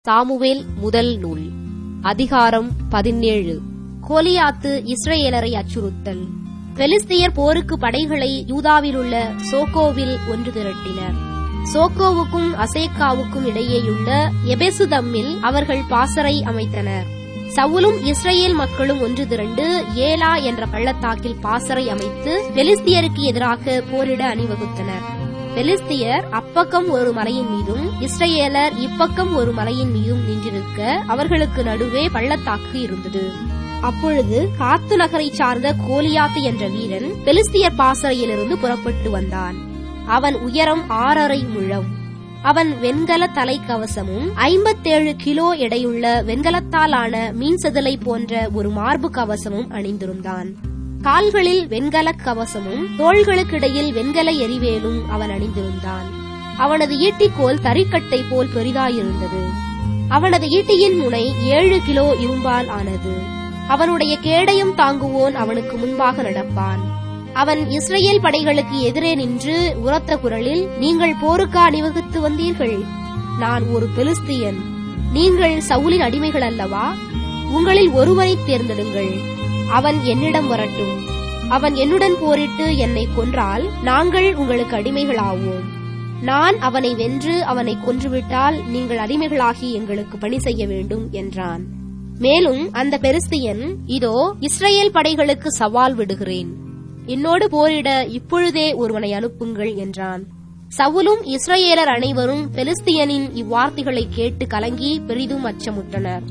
Samuel முதல் நூல் அதிகாரம் பதினேழு கோலியாத்து இஸ்ரேலரை அச்சுறுத்தல் பெலிஸ்தியர் போருக்கு படைகளை யூதாவிலுள்ள சோக்கோவில் ஒன்று திரட்டினர் சோக்கோவுக்கும் அசேக்காவுக்கும் இடையேயுள்ள எபெசுதம்மில் அவர்கள் பாசறை அமைத்தனர் சவுலும் இஸ்ரேல் மக்களும் ஒன்று திரண்டு ஏலா என்ற பள்ளத்தாக்கில் பாசறை அமைத்து பெலிஸ்தியருக்கு எதிராக போரிட அணிவகுத்தனர் பெலிஸ்தியர் அப்பக்கம் ஒரு மலையின் மீதும் இஸ்ரேலர் இப்பக்கம் ஒரு மலையின் மீதும் நின்றிருக்க அவர்களுக்கு நடுவே பள்ளத்தாக்கு இருந்தது அப்பொழுது காத்து நகரை சார்ந்த கோலியாத்து என்ற வீரன் பெலிஸ்தியர் பாசறையிலிருந்து புறப்பட்டு வந்தான் அவன் உயரம் ஆறரை முழம் அவன் வெண்கல தலைக்கவசமும் ஐம்பத்தேழு கிலோ எடையுள்ள வெண்கலத்தாலான மீன் செதலை போன்ற ஒரு மார்பு கவசமும் அணிந்திருந்தான் கால்களில் வெண்கல கவசமும் தோள்களுக்கிடையில் வெண்கல எரிவேலும் அவன் அணிந்திருந்தான் அவனது ஈட்டிக்கோல் தறிக்கட்டை போல் பெரிதாயிருந்தது அவனது ஈட்டியின் முனை ஏழு கிலோ இரும்பால் ஆனது அவனுடைய கேடயம் தாங்குவோன் அவனுக்கு முன்பாக நடப்பான் அவன் இஸ்ரேல் படைகளுக்கு எதிரே நின்று உரத்த குரலில் நீங்கள் போருக்கா அணிவகுத்து வந்தீர்கள் நான் ஒரு பெலிஸ்தியன் நீங்கள் சவுலின் அடிமைகள் அல்லவா உங்களில் ஒருவனை தேர்ந்தெடுங்கள் அவன் என்னிடம் வரட்டும் அவன் என்னுடன் போரிட்டு என்னை கொன்றால் நாங்கள் உங்களுக்கு அடிமைகளாவோம் நான் அவனை வென்று அவனை கொன்றுவிட்டால் நீங்கள் அடிமைகளாகி எங்களுக்கு பணி செய்ய வேண்டும் என்றான் மேலும் அந்த பெருஸ்தியன் இதோ இஸ்ரேல் படைகளுக்கு சவால் விடுகிறேன் என்னோடு போரிட இப்பொழுதே ஒருவனை அனுப்புங்கள் என்றான் சவுலும் இஸ்ரேலர் அனைவரும் பெலிஸ்தியனின் இவ்வார்த்தைகளை கேட்டு கலங்கி பெரிதும் அச்சமுற்றனர்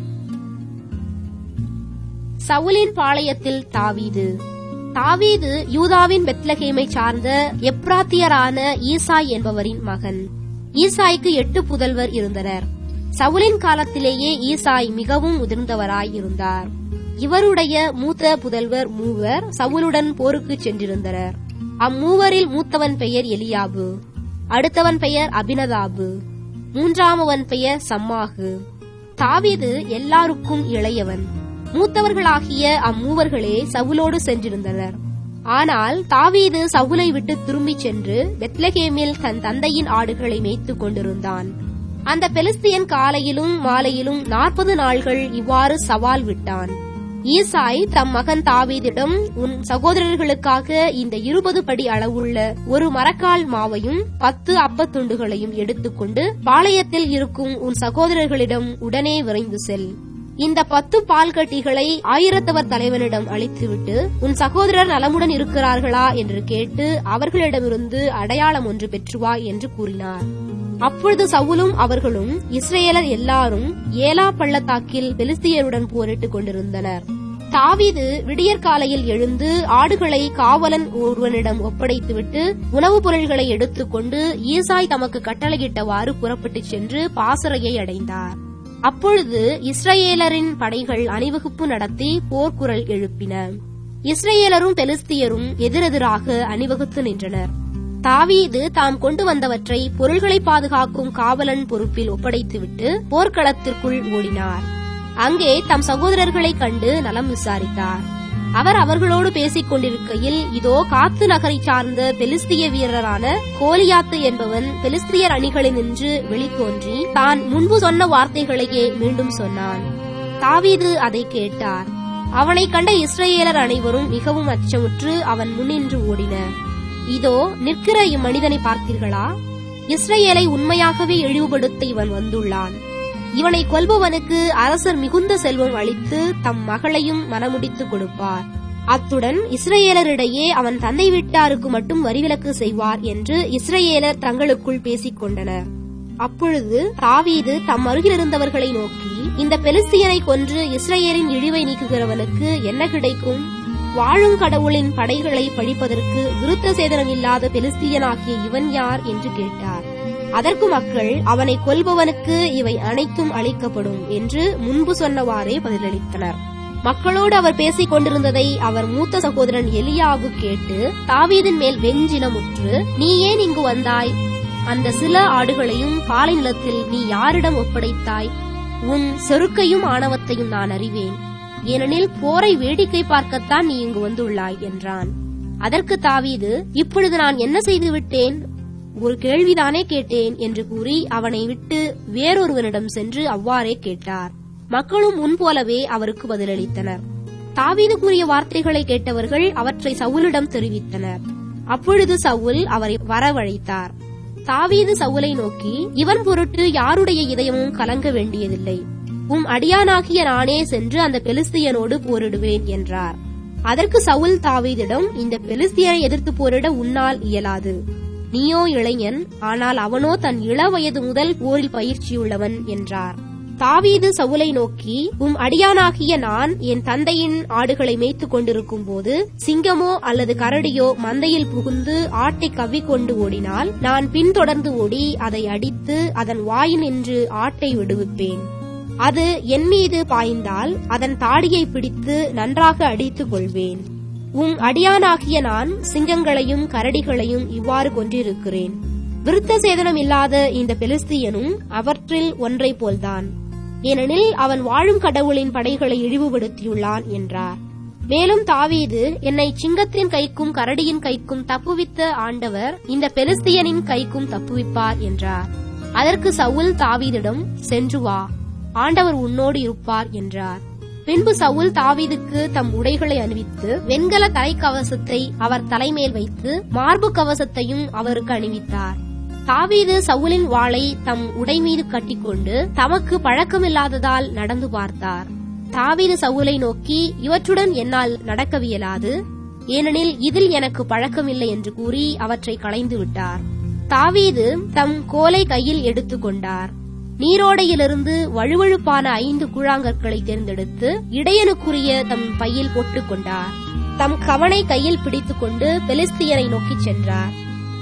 சவுலின் பாளையத்தில் தாவீது தாவீது யூதாவின் பெத்லகேமை சார்ந்த எப்ராத்தியரான ஈசாய் என்பவரின் மகன் ஈசாய்க்கு எட்டு புதல்வர் இருந்தனர் சவுலின் காலத்திலேயே ஈசாய் மிகவும் முதிர்ந்தவராய் இருந்தார் இவருடைய மூத்த புதல்வர் மூவர் சவுலுடன் போருக்கு சென்றிருந்தனர் அம்மூவரில் மூத்தவன் பெயர் எலியாபு அடுத்தவன் பெயர் அபினதாபு மூன்றாமவன் பெயர் சம்மாகு தாவீது எல்லாருக்கும் இளையவன் மூத்தவர்களாகிய அம்மூவர்களே சவுலோடு சென்றிருந்தனர் ஆனால் தாவீது சவுலை விட்டு திரும்பிச் சென்று பெத்லகேமில் தன் தந்தையின் ஆடுகளை மேய்த்துக் கொண்டிருந்தான் அந்த பெலிஸ்தியன் காலையிலும் மாலையிலும் நாற்பது நாள்கள் இவ்வாறு சவால் விட்டான் ஈசாய் தம் மகன் தாவீதிடம் உன் சகோதரர்களுக்காக இந்த இருபது படி அளவுள்ள ஒரு மரக்கால் மாவையும் பத்து அப்பத்துண்டுகளையும் எடுத்துக்கொண்டு பாளையத்தில் இருக்கும் உன் சகோதரர்களிடம் உடனே விரைந்து செல் இந்த பத்து பால்கட்டிகளை ஆயிரத்தவர் தலைவனிடம் அளித்துவிட்டு உன் சகோதரர் நலமுடன் இருக்கிறார்களா என்று கேட்டு அவர்களிடமிருந்து அடையாளம் ஒன்று பெற்றுவா என்று கூறினார் அப்பொழுது சவுலும் அவர்களும் இஸ்ரேலர் எல்லாரும் ஏலா பள்ளத்தாக்கில் பெலிஸ்தியருடன் போரிட்டுக் கொண்டிருந்தனர் தாவீது விடியற்காலையில் எழுந்து ஆடுகளை காவலன் ஒருவனிடம் ஒப்படைத்துவிட்டு உணவுப் பொருள்களை எடுத்துக்கொண்டு ஈசாய் தமக்கு கட்டளையிட்டவாறு புறப்பட்டுச் சென்று பாசறையை அடைந்தார் அப்பொழுது இஸ்ரேலரின் படைகள் அணிவகுப்பு நடத்தி போர்க்குரல் எழுப்பின இஸ்ரேலரும் பெலிஸ்தியரும் எதிரெதிராக அணிவகுத்து நின்றனர் தாவீது தாம் கொண்டு வந்தவற்றை பொருள்களை பாதுகாக்கும் காவலன் பொறுப்பில் ஒப்படைத்துவிட்டு போர்க்களத்திற்குள் ஓடினார் அங்கே தம் சகோதரர்களைக் கண்டு நலம் விசாரித்தார் அவர் அவர்களோடு பேசிக் கொண்டிருக்கையில் இதோ காத்து நகரை சார்ந்த பெலிஸ்திய வீரரான கோலியாத்து என்பவன் பெலிஸ்தியர் அணிகளில் நின்று வெளித்தோன்றி தான் முன்பு சொன்ன வார்த்தைகளையே மீண்டும் சொன்னான் தாவீது அதை கேட்டார் அவனை கண்ட இஸ்ரேலர் அனைவரும் மிகவும் அச்சமுற்று அவன் முன்னின்று ஓடினர் இதோ நிற்கிற இம்மனிதனை பார்த்தீர்களா இஸ்ரேலை உண்மையாகவே இழிவுபடுத்த இவன் வந்துள்ளான் இவனை கொல்பவனுக்கு அரசர் மிகுந்த செல்வம் அளித்து தம் மகளையும் மனமுடித்து கொடுப்பார் அத்துடன் இஸ்ரேலரிடையே அவன் தந்தை வீட்டாருக்கு மட்டும் வரிவிலக்கு செய்வார் என்று இஸ்ரேலர் தங்களுக்குள் பேசிக் கொண்டனர் அப்பொழுது தாவீது தம் அருகில் இருந்தவர்களை நோக்கி இந்த பெலிஸ்தியனை கொன்று இஸ்ரேலின் இழிவை நீக்குகிறவனுக்கு என்ன கிடைக்கும் வாழும் கடவுளின் படைகளை பழிப்பதற்கு விருத்த சேதனம் இல்லாத பெலிஸ்தியனாகிய இவன் யார் என்று கேட்டார் அதற்கு மக்கள் அவனை கொல்பவனுக்கு இவை அனைத்தும் அளிக்கப்படும் என்று முன்பு சொன்னவாறே பதிலளித்தனர் மக்களோடு அவர் பேசிக் கொண்டிருந்ததை அவர் மூத்த சகோதரன் எலியாவு கேட்டு தாவீதின் மேல் வெஞ்சினமுற்று நீ ஏன் இங்கு வந்தாய் அந்த சில ஆடுகளையும் பாலை நிலத்தில் நீ யாரிடம் ஒப்படைத்தாய் உன் செருக்கையும் ஆணவத்தையும் நான் அறிவேன் ஏனெனில் போரை வேடிக்கை பார்க்கத்தான் நீ இங்கு வந்துள்ளாய் என்றான் அதற்கு தாவீது இப்பொழுது நான் என்ன செய்து விட்டேன் ஒரு கேள்விதானே கேட்டேன் என்று கூறி அவனை விட்டு வேறொருவனிடம் சென்று அவ்வாறே கேட்டார் மக்களும் முன்போலவே அவருக்கு பதிலளித்தனர் தாவீது கூறிய வார்த்தைகளை கேட்டவர்கள் அவற்றை சவுலிடம் தெரிவித்தனர் அப்பொழுது சவுல் அவரை வரவழைத்தார் தாவீது சவுலை நோக்கி இவன் பொருட்டு யாருடைய இதயமும் கலங்க வேண்டியதில்லை உம் அடியானாகிய நானே சென்று அந்த பெலிஸ்தியனோடு போரிடுவேன் என்றார் அதற்கு சவுல் தாவீதிடம் இந்த பெலிஸ்தியரை எதிர்த்து போரிட உன்னால் இயலாது நீயோ இளைஞன் ஆனால் அவனோ தன் இள வயது முதல் போரில் பயிற்சியுள்ளவன் என்றார் தாவீது சவுலை நோக்கி உம் அடியானாகிய நான் என் தந்தையின் ஆடுகளை மேய்த்துக் கொண்டிருக்கும் போது சிங்கமோ அல்லது கரடியோ மந்தையில் புகுந்து ஆட்டை கவ்விக்கொண்டு ஓடினால் நான் பின்தொடர்ந்து ஓடி அதை அடித்து அதன் வாயினின்று ஆட்டை விடுவிப்பேன் அது என் மீது பாய்ந்தால் அதன் தாடியை பிடித்து நன்றாக அடித்துக் கொள்வேன் உம் அடியானாகிய நான் சிங்கங்களையும் கரடிகளையும் இவ்வாறு கொன்றிருக்கிறேன் விருத்த சேதனம் இல்லாத இந்த பெலிஸ்தியனும் அவற்றில் ஒன்றை போல்தான் ஏனெனில் அவன் வாழும் கடவுளின் படைகளை இழிவுபடுத்தியுள்ளான் என்றார் மேலும் தாவீது என்னை சிங்கத்தின் கைக்கும் கரடியின் கைக்கும் தப்புவித்த ஆண்டவர் இந்த பெலிஸ்தியனின் கைக்கும் தப்புவிப்பார் என்றார் அதற்கு சவுல் தாவீதிடம் சென்று வா ஆண்டவர் உன்னோடு இருப்பார் என்றார் பின்பு சவுல் தாவீதுக்கு தம் உடைகளை அணிவித்து வெண்கல தலைக்கவசத்தை அவர் தலைமேல் வைத்து மார்பு கவசத்தையும் அவருக்கு அணிவித்தார் தாவீது சவுலின் வாளை தம் உடை மீது கட்டிக்கொண்டு தமக்கு பழக்கமில்லாததால் நடந்து பார்த்தார் தாவீது சவுலை நோக்கி இவற்றுடன் என்னால் நடக்கவியலாது ஏனெனில் இதில் எனக்கு பழக்கமில்லை என்று கூறி அவற்றை களைந்து விட்டார் தாவீது தம் கோலை கையில் எடுத்துக் கொண்டார் நீரோடையிலிருந்து வழுவழுப்பான ஐந்து கூழாங்கற்களை தேர்ந்தெடுத்து இடையனுக்குரிய தம் பையில் போட்டுக் கொண்டார் தம் கவனை கையில் பிடித்துக் கொண்டு பெலிஸ்தியரை நோக்கிச் சென்றார்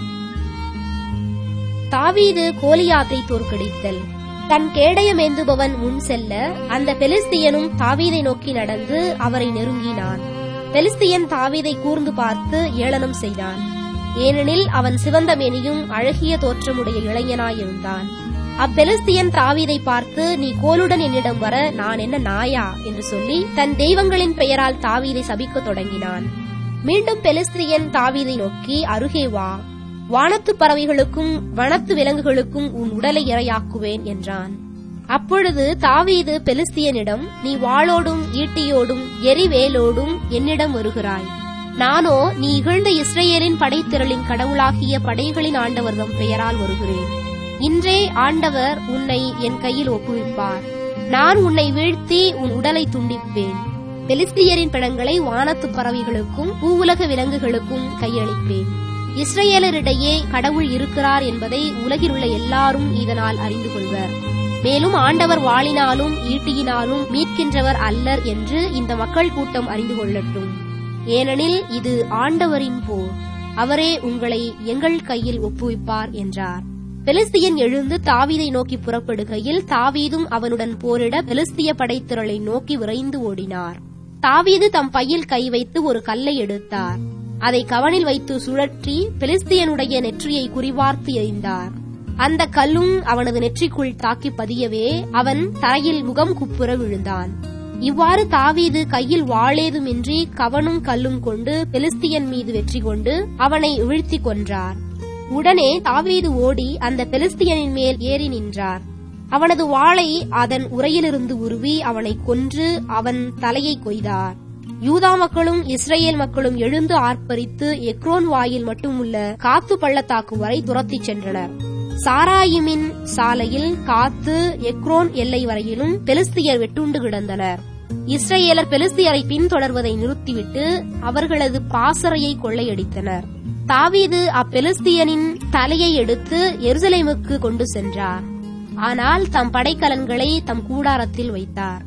தாவீது கோலியாத்தை தோற்கடித்தல் தன் கேடயமேந்துபவன் முன் செல்ல அந்த பெலிஸ்தியனும் தாவீதை நோக்கி நடந்து அவரை நெருங்கினான் பெலிஸ்தியன் தாவீதை கூர்ந்து பார்த்து ஏளனம் செய்தான் ஏனெனில் அவன் சிவந்த மேனியும் அழகிய தோற்றமுடைய இளைஞனாயிருந்தான் அப்பெலிஸ்தியன் தாவீதை பார்த்து நீ கோலுடன் என்னிடம் வர நான் என்ன நாயா என்று சொல்லி தன் தெய்வங்களின் பெயரால் தாவீதை சபிக்கத் தொடங்கினான் மீண்டும் பெலிஸ்தியன் தாவீதை நோக்கி அருகே வா வானத்து பறவைகளுக்கும் வனத்து விலங்குகளுக்கும் உன் உடலை இரையாக்குவேன் என்றான் அப்பொழுது தாவீது பெலிஸ்தியனிடம் நீ வாளோடும் ஈட்டியோடும் எரிவேலோடும் என்னிடம் வருகிறாய் நானோ நீ இகழ்ந்த இஸ்ரேலின் படைத்திரளின் கடவுளாகிய படைகளின் ஆண்டவர்தம் பெயரால் வருகிறேன் இன்றே ஆண்டவர் உன்னை என் கையில் ஒப்புவிப்பார் நான் உன்னை வீழ்த்தி உன் உடலை துண்டிப்பேன் பெலிஸ்தியரின் பிணங்களை வானத்து பறவைகளுக்கும் பூவுலக விலங்குகளுக்கும் கையளிப்பேன் இஸ்ரேலரிடையே கடவுள் இருக்கிறார் என்பதை உலகில் உள்ள எல்லாரும் இதனால் அறிந்து கொள்வர் மேலும் ஆண்டவர் வாளினாலும் ஈட்டியினாலும் மீட்கின்றவர் அல்லர் என்று இந்த மக்கள் கூட்டம் அறிந்து கொள்ளட்டும் ஏனெனில் இது ஆண்டவரின் போர் அவரே உங்களை எங்கள் கையில் ஒப்புவிப்பார் என்றார் பெலிஸ்தியன் எழுந்து தாவீதை நோக்கி புறப்படுகையில் தாவீதும் அவனுடன் போரிட பெலிஸ்திய படைத்திரளை நோக்கி விரைந்து ஓடினார் தாவீது தம் பையில் கை வைத்து ஒரு கல்லை எடுத்தார் அதை கவனில் வைத்து சுழற்றி பெலிஸ்தியனுடைய நெற்றியை குறிவார்த்து எறிந்தார் அந்த கல்லும் அவனது நெற்றிக்குள் தாக்கி பதியவே அவன் தரையில் முகம் குப்புற விழுந்தான் இவ்வாறு தாவீது கையில் வாளேதுமின்றி கவனும் கல்லும் கொண்டு பெலிஸ்தியன் மீது வெற்றி கொண்டு அவனை வீழ்த்தி கொன்றார் உடனே தாவீது ஓடி அந்த பெலிஸ்தியனின் மேல் ஏறி நின்றார் அவனது வாளை அதன் உரையிலிருந்து உருவி அவனை கொன்று அவன் தலையை கொய்தார் யூதா மக்களும் இஸ்ரேல் மக்களும் எழுந்து ஆர்ப்பரித்து எக்ரோன் வாயில் மட்டும் உள்ள காத்து பள்ளத்தாக்கு வரை துரத்திச் சென்றனர் சாராயிமின் சாலையில் காத்து எக்ரோன் எல்லை வரையிலும் பெலிஸ்தியர் வெட்டுண்டு கிடந்தனர் இஸ்ரேலர் பெலிஸ்தியரை பின்தொடர்வதை நிறுத்திவிட்டு அவர்களது பாசறையை கொள்ளையடித்தனர் தாவீது அப்பெலிஸ்தியனின் தலையை எடுத்து எருசலேமுக்கு கொண்டு சென்றார் ஆனால் தம் படைக்கலன்களை தம் கூடாரத்தில் வைத்தார்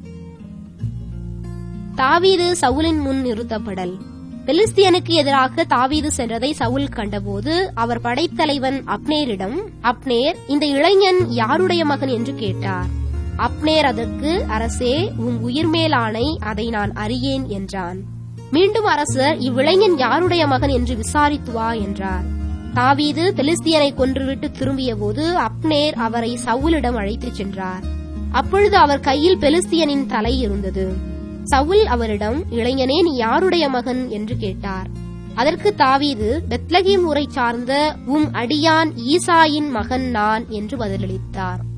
தாவீது சவுலின் முன் நிறுத்தப்படல் பெலிஸ்தியனுக்கு எதிராக தாவீது சென்றதை சவுல் கண்டபோது அவர் படைத்தலைவன் அப்னேரிடம் அப்னேர் இந்த இளைஞன் யாருடைய மகன் என்று கேட்டார் அப்னேர் அதற்கு அரசே உன் உயிர் மேலானை அதை நான் அறியேன் என்றான் மீண்டும் அரசர் இவ்விளைஞன் யாருடைய மகன் என்று விசாரித்து வா என்றார் தாவீது பெலிஸ்தியனை கொன்றுவிட்டு திரும்பிய போது அப்னேர் அவரை சவுலிடம் அழைத்துச் சென்றார் அப்பொழுது அவர் கையில் பெலிஸ்தியனின் தலை இருந்தது சவுல் அவரிடம் இளைஞனே நீ யாருடைய மகன் என்று கேட்டார் அதற்கு தாவீது பெத்லகேம் ஊரை சார்ந்த உம் அடியான் ஈசாயின் மகன் நான் என்று பதிலளித்தார்